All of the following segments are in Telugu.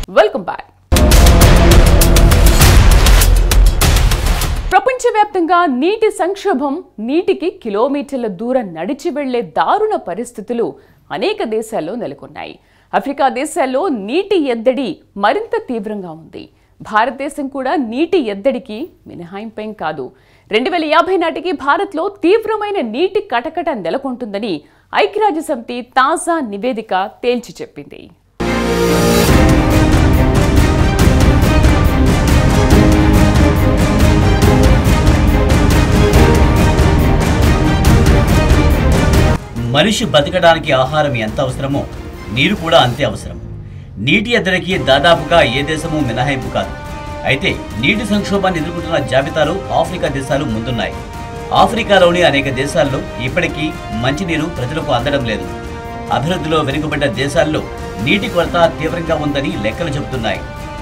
వెల్కమ్ బ్యాక్ ప్రపంచవ్యాప్తంగా నీటి సంక్షోభం నీటికి కిలోమీటర్ల దూరం నడిచి వెళ్లే దారుణ పరిస్థితులు అనేక దేశాల్లో నెలకొన్నాయి ఆఫ్రికా దేశాల్లో నీటి ఎద్దడి మరింత తీవ్రంగా ఉంది భారతదేశం కూడా నీటి ఎద్దడికి మినహాయింపేం కాదు రెండు వేల యాభై నాటికి భారత్లో తీవ్రమైన నీటి కటకట నెలకొంటుందని ఐక్యరాజ్య సమితి తాజా నివేదిక తేల్చి చెప్పింది మనిషి బతకడానికి ఆహారం ఎంత అవసరమో నీరు కూడా అంతే అవసరం నీటి ఎద్దడికి దాదాపుగా ఏ దేశము మినహాయింపు కాదు అయితే నీటి సంక్షోభాన్ని ఎదుర్కొంటున్న జాబితాలో ఆఫ్రికా దేశాలు ముందున్నాయి ఆఫ్రికాలోని అనేక దేశాల్లో ఇప్పటికీ మంచినీరు ప్రజలకు అందడం లేదు అభివృద్ధిలో వెనుకబడ్డ దేశాల్లో నీటి కొరత తీవ్రంగా ఉందని లెక్కలు చెబుతున్నాయి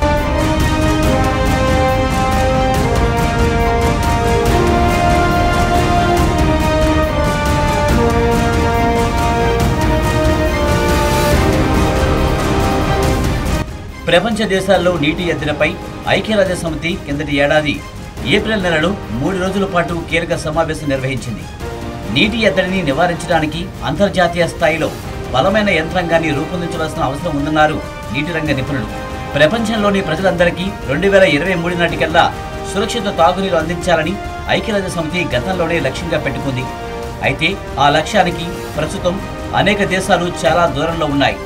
ప్రపంచ దేశాల్లో నీటి ఎద్దడిపై ఐక్యరాజ్య సమితి కిందటి ఏడాది ఏప్రిల్ నెలలో మూడు రోజుల పాటు కీలక సమావేశం నిర్వహించింది నీటి ఎద్దడిని నివారించడానికి అంతర్జాతీయ స్థాయిలో బలమైన యంత్రాంగాన్ని రూపొందించవలసిన అవసరం ఉందన్నారు నీటి రంగ నిపుణులు ప్రపంచంలోని ప్రజలందరికీ రెండు వేల ఇరవై మూడు నాటికల్లా సురక్షిత తాగునీరు అందించాలని ఐక్యరాజ్య సమితి గతంలోనే లక్ష్యంగా పెట్టుకుంది అయితే ఆ లక్ష్యానికి ప్రస్తుతం అనేక దేశాలు చాలా దూరంలో ఉన్నాయి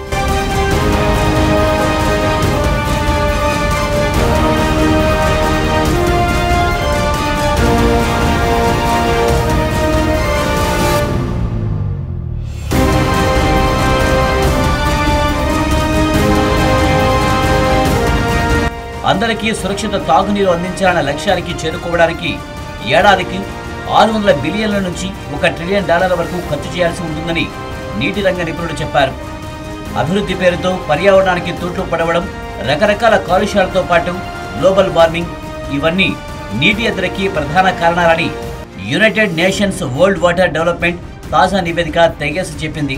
అందరికీ సురక్షిత తాగునీరు అందించాలన్న లక్ష్యానికి చేరుకోవడానికి ఏడాదికి ఆరు వందల బిలియన్ల నుంచి ఒక ట్రిలియన్ డాలర్ల వరకు ఖర్చు చేయాల్సి ఉంటుందని నీటి రంగ నిపుణులు చెప్పారు అభివృద్ధి పేరుతో పర్యావరణానికి తూట్లు పడవడం రకరకాల కాలుష్యాలతో పాటు గ్లోబల్ వార్మింగ్ ఇవన్నీ నీటి ఎద్దడికి ప్రధాన కారణాలని United Nations World Water Development తాజా నివేదిక తెగేసి చెప్పింది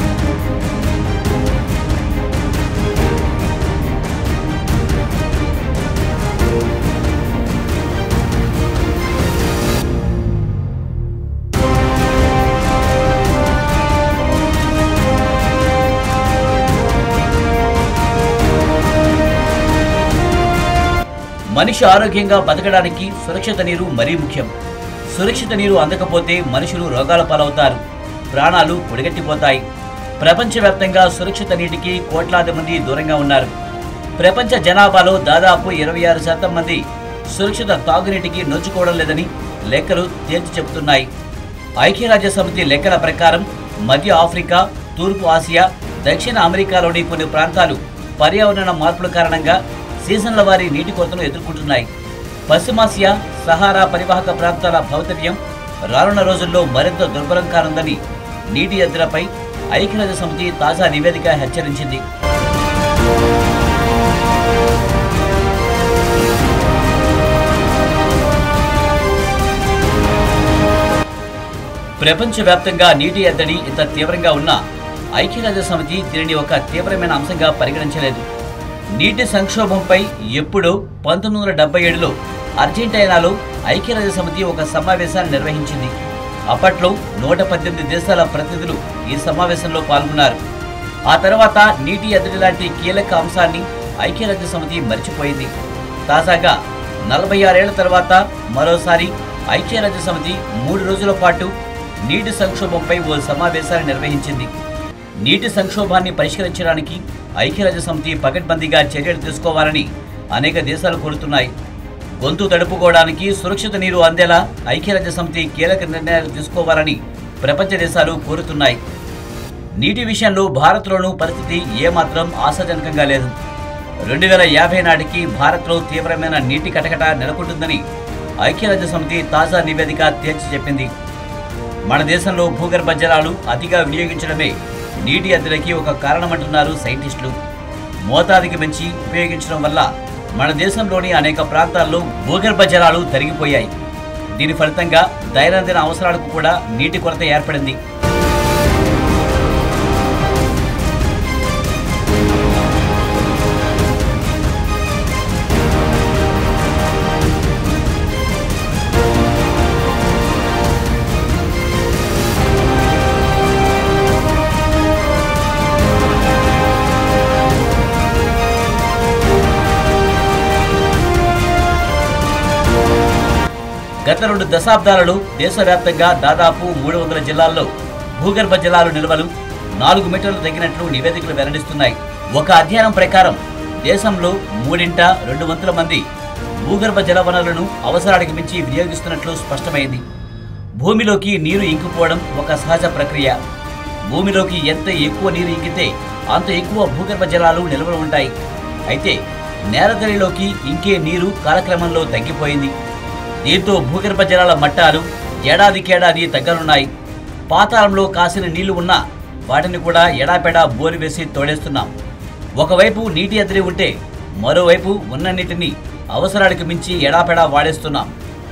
మనిషి ఆరోగ్యంగా బతకడానికి సురక్షిత నీరు మరీ ముఖ్యం సురక్షిత నీరు అందకపోతే మనుషులు రోగాల పాలవుతారు ప్రాణాలు పొడిగట్టిపోతాయి ప్రపంచవ్యాప్తంగా సురక్షిత నీటికి కోట్లాది మంది దూరంగా ఉన్నారు ప్రపంచ జనాభాలో దాదాపు ఇరవై ఆరు శాతం మంది సురక్షిత తాగునీటికి నోచుకోవడం లేదని లెక్కలు తేల్చి చెబుతున్నాయి ఐక్యరాజ్య సమితి లెక్కల ప్రకారం మధ్య ఆఫ్రికా తూర్పు ఆసియా దక్షిణ అమెరికాలోని కొన్ని ప్రాంతాలు పర్యావరణ మార్పుల కారణంగా సీజన్ల వారి నీటి కొరతను ఎదుర్కొంటున్నాయి పశ్చిమాసియా సహారా పరివాహక ప్రాంతాల భౌతవ్యం రానున్న రోజుల్లో మరింత దుర్భరం కానుందని నీటి ఎద్దలపై ఐక్యరాజ్య సమితి తాజా నివేదిక హెచ్చరించింది ప్రపంచవ్యాప్తంగా నీటి ఎద్దడి ఇంత తీవ్రంగా ఉన్నా ఐక్యరాజ్య సమితి దీనిని ఒక తీవ్రమైన అంశంగా పరిగణించలేదు నీటి సంక్షోభంపై ఎప్పుడో పంతొమ్మిది వందల డెబ్బై ఏడులో అర్జెంటీనాలో ఐక్యరాజ్య సమితి ఒక సమావేశాన్ని నిర్వహించింది అప్పట్లో నూట పద్దెనిమిది దేశాల ప్రతినిధులు ఈ సమావేశంలో పాల్గొన్నారు ఆ తర్వాత నీటి ఎద్దడి లాంటి కీలక అంశాన్ని ఐక్యరాజ్య సమితి మర్చిపోయింది తాజాగా నలభై ఆరేళ్ల తర్వాత మరోసారి ఐక్యరాజ్య సమితి మూడు రోజుల పాటు నీటి సంక్షోభంపై ఓ సమావేశాన్ని నిర్వహించింది నీటి సంక్షోభాన్ని పరిష్కరించడానికి ఐక్యరాజ్య సమితి పకడ్బందీగా చర్యలు తీసుకోవాలని అనేక దేశాలు కోరుతున్నాయి గొంతు తడుపుకోవడానికి సురక్షిత నీరు అందేలా ఐక్యరాజ్య సమితి కీలక నిర్ణయాలు తీసుకోవాలని ప్రపంచ దేశాలు కోరుతున్నాయి నీటి విషయంలో భారత్లోనూ పరిస్థితి ఏమాత్రం ఆశాజనకంగా లేదు రెండు వేల యాభై నాటికి భారత్లో తీవ్రమైన నీటి కటకట నెలకొంటుందని ఐక్యరాజ్య సమితి తాజా నివేదిక తేల్చి చెప్పింది మన దేశంలో భూగర్భ జలాలు అతిగా వినియోగించడమే నీటి ఎద్దడికి ఒక కారణమంటున్నారు సైంటిస్టులు మోతాదికి మించి ఉపయోగించడం వల్ల మన దేశంలోని అనేక ప్రాంతాల్లో భూగర్భ జలాలు తరిగిపోయాయి దీని ఫలితంగా దైనందిన అవసరాలకు కూడా నీటి కొరత ఏర్పడింది గత రెండు దశాబ్దాలలో దేశవ్యాప్తంగా దాదాపు మూడు వందల జిల్లాల్లో భూగర్భ జలాలు నిల్వలు నాలుగు మీటర్లు తగ్గినట్లు నివేదికలు వెల్లడిస్తున్నాయి ఒక అధ్యయనం ప్రకారం దేశంలో మూడింట రెండు వంతుల మంది భూగర్భ జల వనరులను అవసరానికి మించి వినియోగిస్తున్నట్లు స్పష్టమైంది భూమిలోకి నీరు ఇంకిపోవడం ఒక సహజ ప్రక్రియ భూమిలోకి ఎంత ఎక్కువ నీరు ఇంకితే అంత ఎక్కువ భూగర్భ జలాలు నిల్వలు ఉంటాయి అయితే నేలతల్లిలోకి ఇంకే నీరు కాలక్రమంలో తగ్గిపోయింది దీంతో భూగర్భ జలాల మట్టాలు ఏడాదికేడాది తగ్గనున్నాయి పాతాళంలో కాసిన నీళ్లు ఉన్నా వాటిని కూడా ఎడాపెడా బోరు వేసి తోడేస్తున్నాం ఒకవైపు నీటి ఎద్దడి ఉంటే మరోవైపు ఉన్న నీటిని అవసరానికి మించి ఎడాపెడా వాడేస్తున్నాం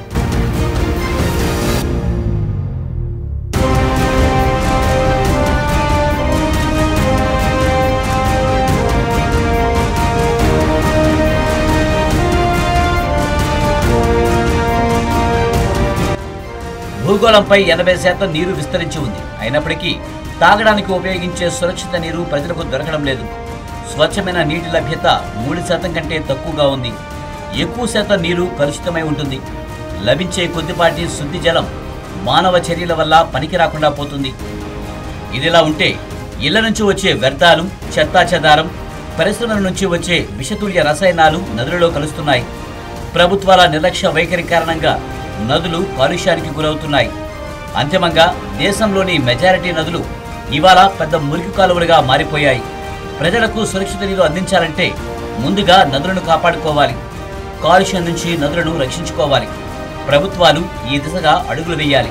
భూగోళంపై ఎనభై శాతం నీరు విస్తరించి ఉంది అయినప్పటికీ తాగడానికి ఉపయోగించే సురక్షిత నీరు ప్రజలకు దొరకడం లేదు స్వచ్ఛమైన నీటి లభ్యత మూడు శాతం కంటే తక్కువగా ఉంది ఎక్కువ శాతం నీరు కలుషితమై ఉంటుంది లభించే కొద్దిపాటి శుద్ధి జలం మానవ చర్యల వల్ల పనికి రాకుండా పోతుంది ఇదిలా ఉంటే ఇళ్ల నుంచి వచ్చే వ్యర్థాలు చెత్తా చెదారం పరిశ్రమల నుంచి వచ్చే విషతుల్య రసాయనాలు నదులలో కలుస్తున్నాయి ప్రభుత్వాల నిర్లక్ష్య వైఖరి కారణంగా నదులు కాలుష్యానికి గురవుతున్నాయి అంతిమంగా దేశంలోని మెజారిటీ నదులు ఇవాళ పెద్ద మురికి కాలువలుగా మారిపోయాయి ప్రజలకు సురక్షిత నీరు అందించాలంటే ముందుగా నదులను కాపాడుకోవాలి కాలుష్యం నుంచి నదులను రక్షించుకోవాలి ప్రభుత్వాలు ఈ దిశగా అడుగులు వేయాలి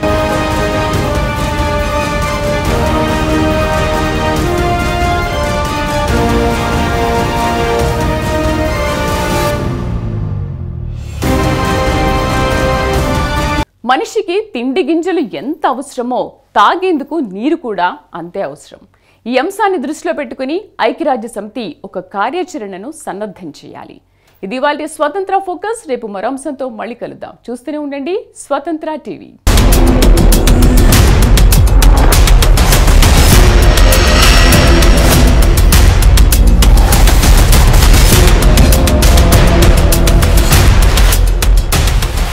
మనిషికి తిండి గింజలు ఎంత అవసరమో తాగేందుకు నీరు కూడా అంతే అవసరం ఈ అంశాన్ని దృష్టిలో పెట్టుకుని ఐక్యరాజ్య సమితి ఒక కార్యాచరణను సన్నద్ధం చేయాలి ఇది వాళ్ళ స్వతంత్ర ఫోకస్ రేపు మరో అంశంతో మళ్ళీ కలుద్దాం చూస్తూనే ఉండండి స్వతంత్ర టీవీ